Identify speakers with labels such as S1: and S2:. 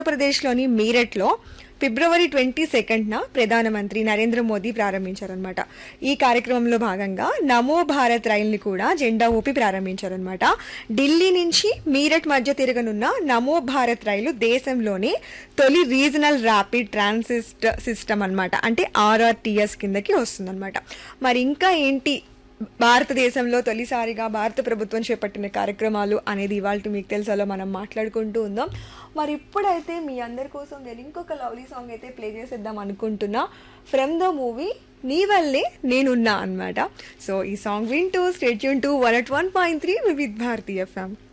S1: ఆంధ్రప్రదేశ్లోని మీరట్లో ఫిబ్రవరి ట్వంటీ సెకండ్న ప్రధానమంత్రి నరేంద్ర మోదీ ప్రారంభించారనమాట ఈ కార్యక్రమంలో భాగంగా నమో భారత్ రైల్ని కూడా జెండా ఊపి ప్రారంభించారనమాట ఢిల్లీ నుంచి మీరట్ మధ్య తిరగనున్న నమో భారత్ రైలు దేశంలోని తొలి రీజనల్ ర్యాపిడ్ ట్రాన్సిస్ట్ సిస్టమ్ అన్నమాట అంటే ఆర్ఆర్టీఎస్ కిందకి వస్తుందన్నమాట మరి ఇంకా ఏంటి భారతదేశంలో తొలిసారిగా భారత ప్రభుత్వం చేపట్టిన కార్యక్రమాలు అనేది ఇవాళ మీకు తెలుసాలో మనం మాట్లాడుకుంటూ ఉందాం మరి ఇప్పుడైతే మీ అందరి కోసం నేను ఇంకొక లవ్లీ సాంగ్ అయితే ప్లే చేసేద్దాం అనుకుంటున్నా ఫ్రమ్ ద మూవీ నీ వల్లే నేనున్నా అనమాట సో ఈ సాంగ్ వింటూ stay tuned two one at one point three with Bharatiya FM